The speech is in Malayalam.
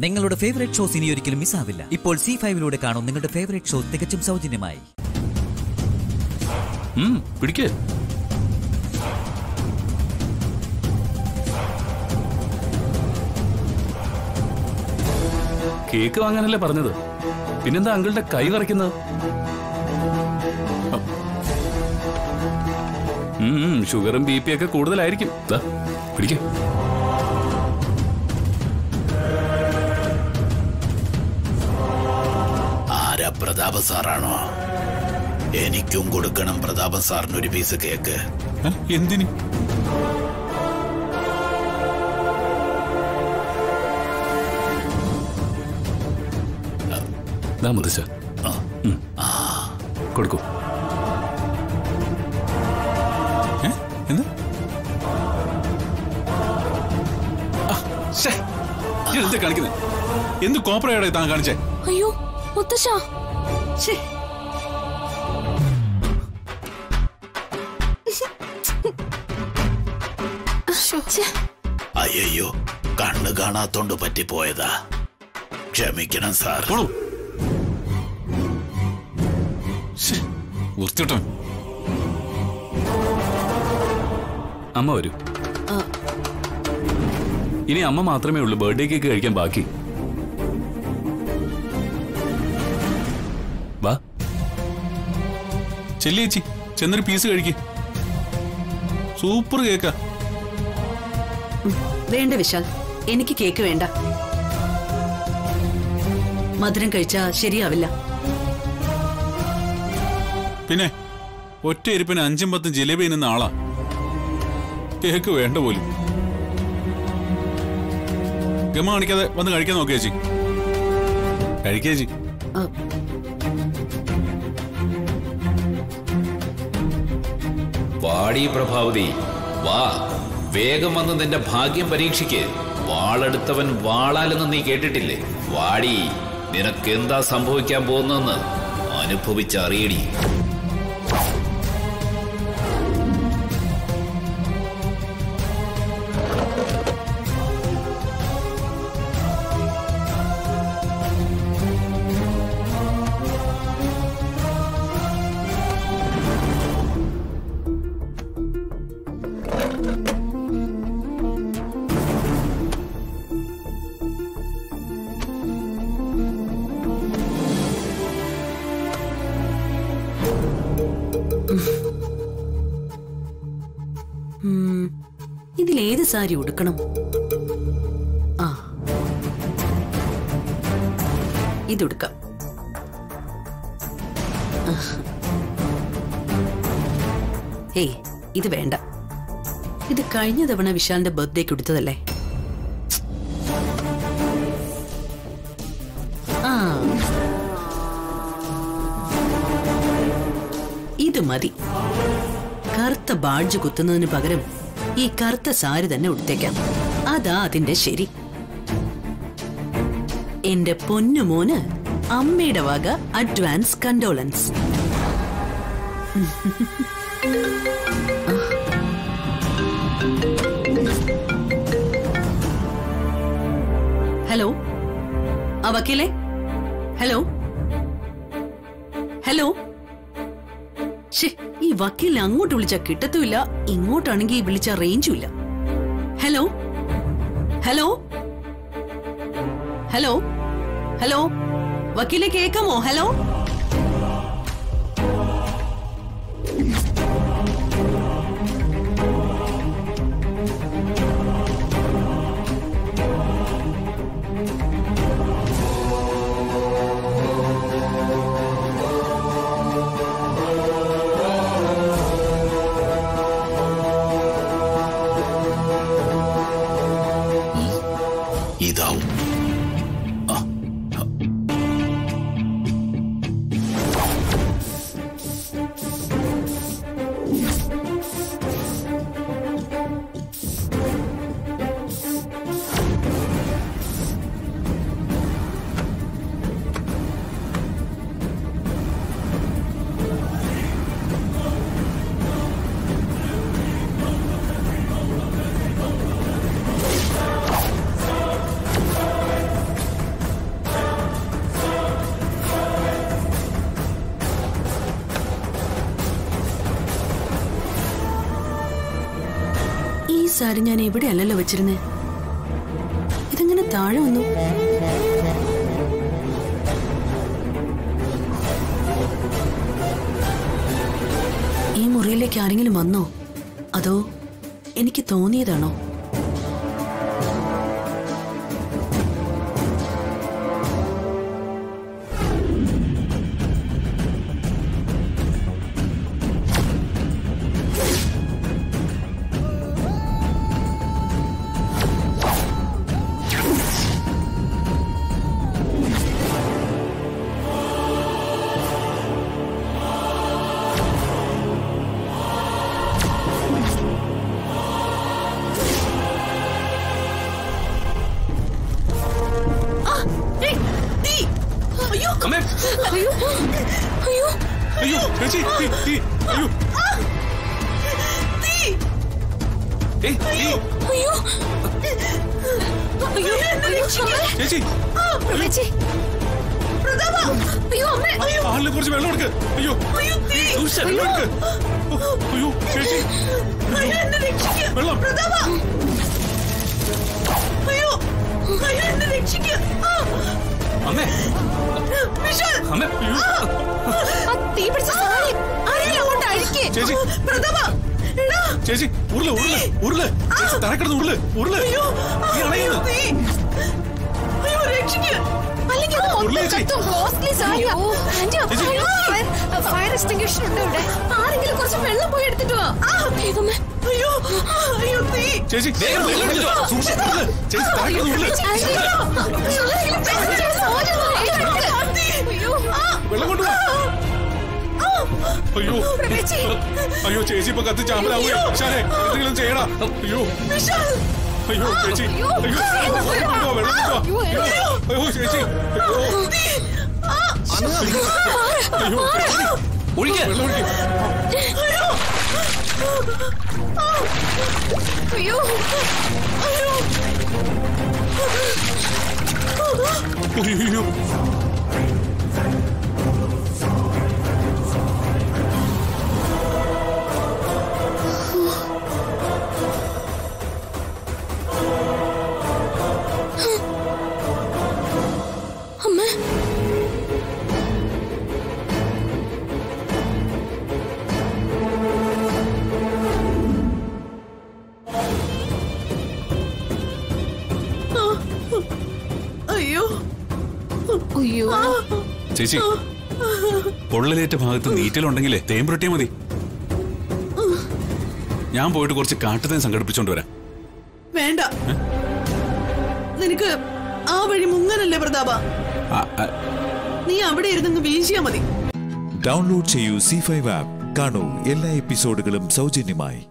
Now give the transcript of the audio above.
നിങ്ങളുടെ ഫേവറേറ്റ് ഷോസ് ഇനി ഒരിക്കലും മിസ്സാവില്ല ഇപ്പോൾ സി ഫൈവിലൂടെ കാണും നിങ്ങളുടെ ഫേവറേറ്റ് ഷോ തികച്ചും സൗജന്യമായി ഉം, പിടിക്ക് കേക്ക് വാങ്ങാനല്ലേ പറഞ്ഞത് പിന്നെന്താ അങ്കിളുടെ കൈ വരയ്ക്കുന്നത് ഉം, ഉം, ഷുഗറും ബി പി ഒക്കെ കൂടുതലായിരിക്കും ദാ, പിടിക്ക് ആരാ പ്രതാപ സാറാണോ എനിക്കും കൊടുക്കണം പ്രതാപ സാറിന് ഒരു പീസ് കേക്ക് ഏ, എന്തിന് ദാ മുറിച്ച ആ, കൊടുക്കൂ ഏ? എന്ത് ആ, ശ്ശേ. ഇയാൾ എന്താ കാണിക്കുന്നത് എന്ത് കോപ്പറയാണ് താൻ കാണിച്ചേ അയ്യോ മുത്തശ്ശ ശ്ശേ. ഛെ, അയ്യോ കണ്ണ് കാണാത്തോണ്ട് പറ്റിപ്പോയതാ ക്ഷമിക്കണം സാർ പോണു ശ്ശേ. വൃത്തികെട്ടവൻ. അമ്മ വരൂ ആ. ഇനി അമ്മ മാത്രമേ ഉള്ളൂ ബർത്ത്ഡേ കേക്ക് കഴിക്കാൻ ബാക്കി വാ ചെല്ലിയേച്ചി ചെന്നൊരു പീസ് കഴിക്ക് സൂപ്പർ കേക്കാ വേണ്ട വിശാൽ എനിക്ക് കേക്ക് വേണ്ട മധുരം കഴിച്ചാ ശരിയാവില്ല പിന്നെ ഒറ്റ ഇരിപ്പിന് അഞ്ചും പത്തും ജിലേബി നിന്ന ആളാ കേക്ക് വേണ്ട പോലും ഗമ കാണിക്കാതെ വന്ന് കഴിക്കാൻ നോക്കിയ ചേച്ചി കഴിക്കേ ചേച്ചി ആ, വാടി പ്രഭാവതി വാ വേഗം വന്ന് നിന്റെ ഭാഗ്യം പരീക്ഷിക്ക് വാളെടുത്തവൻ വാളാലെന്ന് നീ കേട്ടിട്ടില്ലേ വാടി നിനക്ക് എന്താ സംഭവിക്കാൻ പോകുന്നെന്ന് അനുഭവിച്ചറിയടി ഉം, ഇതിലേത് സാരി ഉടുക്കണം ആ ഇതുടുക്കാം ഏയ് ഇത് വേണ്ട ഇത് കഴിഞ്ഞ തവണ വിശാലിന്റെ ബർത്ത്ഡേക്ക് എടുത്തതല്ലേ ആ ഇത് മതി കറുത്ത ബാഡ്ജ് കുത്തുന്നതിന് പകരം ഈ കറുത്ത സാരി തന്നെ ഉടുത്തേക്കാം അതാ അതിന്റെ ശരി എന്റെ പൊന്നുമോന് അമ്മയുടെ വക അഡ്വാൻസ് കണ്ടോളൻസ് ഹലോ ആ വക്കീലേ ഹലോ ഹലോ ശ്ശേ, ഈ വക്കീലിനെ അങ്ങോട്ട് വിളിച്ചാ കിട്ടത്തുമില്ല ഇങ്ങോട്ടാണെങ്കിൽ വിളിച്ച റേഞ്ചും ഇല്ല ഹലോ ഹലോ ഹലോ ഹലോ വക്കീലെ കേക്കാമോ ഹലോ ഇതാവും ആ, ആ. സാരി ഞാൻ ഇവിടെ അല്ലല്ലോ വെച്ചിരുന്നേ ഇതെങ്ങനെ താഴെ വന്നു ഈ മുറിയിലേക്ക് ആരെങ്കിലും വന്നോ അതോ എനിക്ക് തോന്നിയതാണോ അമ്മേ അയ്യോ അയ്യോ അയ്യോ ചേച്ചി തീ, തീ, അയ്യോ ഏയ്, ഏയ്, അയ്യോ അയ്യോ ചേച്ചി ചേച്ചി അയ്യോ അമ്മ ആളിനെ കുറച്ച് വെള്ളം എടുക്ക് അയ്യോ സൂക്ഷിച്ച് വെള്ളം എടുക്ക് ഓ, അയ്യോ ചേച്ചി അയ്യോ. വെള്ളം അമ്മേ അമ്മേ ആ തീ പിടിച്ച സാരി ആരെങ്കിലും കൊണ്ട് അഴിക്ക് ചേച്ചി ചേച്ചി ഉരുള് ഉരുള് ഉരുള് ചേച്ചി തറക്കിടന്ന് ഉരുള് ഉരുള് നീ അണയുന്നു അല്ലെങ്കിൽ അത് ഉരുള് മൊത്തം ചേച്ചി. കത്തും. Costly സാരിയാ. ആന്റി, ചേച്ചി. അയ്യോ, ഫയർ- ഫയർ എക്സ്റ്റിംഗ്വിഷർ ഉണ്ട് ഇവിടെ ആരെങ്കിലും കുറച്ച് വെള്ളം പോയി എടുത്തിട്ട് വാ വേഗമേ ചേച്ചി വേഗം വെള്ളം എടുക്ക്. സൂക്ഷിച്ച് ഉരുള്. ചേച്ചി തറക്കിടന്ന് ഉരുള് ആന്റി, ആരെങ്കിലും പെട്ടെന്ന് സാരി ഒന്ന് എടുക്ക്. അയ്യോ വെള്ളം കൊണ്ടുവാ അയ്യോ പ്രവേശി. അയ്യോ ചേച്ചി ഇപ്പൊ കത്തി ചാമ്പലാവൂയോ ശാലേ എന്തെങ്കിലും ചെയ്യടാ അയ്യോ അയ്യോ ചേച്ചി അയ്യോ. അയ്യോ വെള്ളം കൊണ്ടുവാ വെള്ളം കൊണ്ടുവാ അയ്യോ, അയ്യോ അയ്യോ ചേച്ചി അയ്യോ അയ്യോ ചേച്ചി ഒഴിക്ക് വെള്ളം ഒഴിക്ക് അയ്യോ അയ്യോ അമ്മ അയ്യോ അയ്യോ ചേച്ചി പൊള്ളലേറ്റ ഭാഗത്ത് നീറ്റലുണ്ടെങ്കിലേ തേൻ പുരട്ടിയാ മതി ഞാൻ പോയിട്ട് കുറച്ച് കാട്ടുതേൻ സംഘടിപ്പിച്ചോണ്ട് വരാം വേണ്ട നിനക്ക് ആ വഴി മുങ്ങനല്ലേ പ്രതാപ ആ, ആ, നീ അവിടെ ഇരുന്നങ്ങ് വീശിയാ മതി ഡൗൺലോഡ് ചെയ്യൂ സി ഫൈവ് ആപ്പ് കാണൂ എല്ലാ എപ്പിസോഡുകളും സൗജന്യമായി